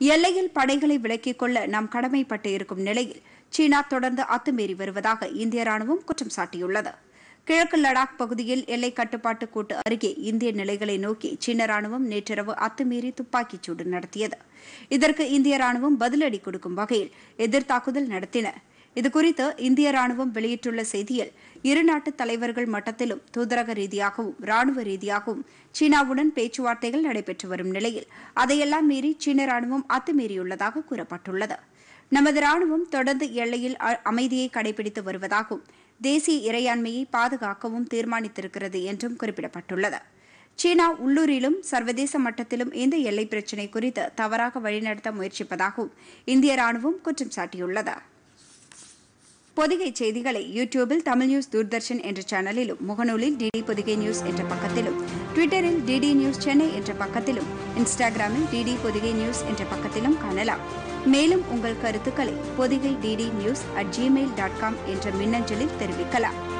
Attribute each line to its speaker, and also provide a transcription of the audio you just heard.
Speaker 1: எல்லையில் படைகளை விலக்கிக் கொள்ள நாம் கடமைப்பட்டு இருக்கும் நிலையில் சீனா தொடர்ந்து அத்துமீறி வருவதாக இந்திய ராணுவம் குற்றம் சாட்டியுள்ளது கிழக்கு லடாக் பகுதியில் எல்லை கட்டுப்பாட்டு கோட்டு அருகே இந்திய நிலைகளை நோக்கி சீன ராணுவம் நேற்றிரவு அத்துமீறி துப்பாக்கிச் சூடு நடத்தியது இதற்கு இந்திய ராணுவம் பதிலடி கொடுக்கும் வகையில் எதிர் தாக்குதல் நடத்தின இதுகுறித்து இந்திய ராணுவம் வெளியிட்டுள்ள செய்தியில் இரு நாட்டு தலைவர்கள் மட்டத்திலும் தூதரக ரீதியாகவும் ராணுவ ரீதியாகவும் சீனாவுடன் பேச்சுவார்த்தைகள் நடைபெற்று வரும் நிலையில் அதையெல்லாம் மீறி சீன ராணுவம் அத்துமீறியுள்ளதாக கூறப்பட்டுள்ளது நமது ராணுவம் தொடர்ந்து எல்லையில் அ- அமைதியை கடைபிடித்து வருவதாகவும் தேசிய இறையாண்மையை பாதுகாக்கவும் தீர்மானித்திருக்கிறது என்றும் குறிப்பிடப்பட்டுள்ளது சீனா உள்ளூரிலும் சர்வதேச மட்டத்திலும் இந்த எல்லை பிரச்சினை குறித்து தவறாக வழிநடத்த முயற்சிப்பதாகவும் இந்திய ராணுவம் குற்றம் சாட்டியுள்ளது பொதிகை செய்திகளை யூடியூபில் தமிழ் நியூஸ் தூர்தர்ஷன் என்ற சேனலிலும் முகநூலில் டிடி பொதிகை நியூஸ் என்ற பக்கத்திலும் ட்விட்டரில் டிடி நியூஸ் சென்னை என்ற பக்கத்திலும் இன்ஸ்டாகிராமில் டிடி பொதிகை நியூஸ் என்ற பக்கத்திலும் காணலாம் மேலும் உங்கள் கருத்துக்களை Pothigai DD news at Gmail dot com என்ற மின்னஞ்சலில் தெரிவிக்கலாம்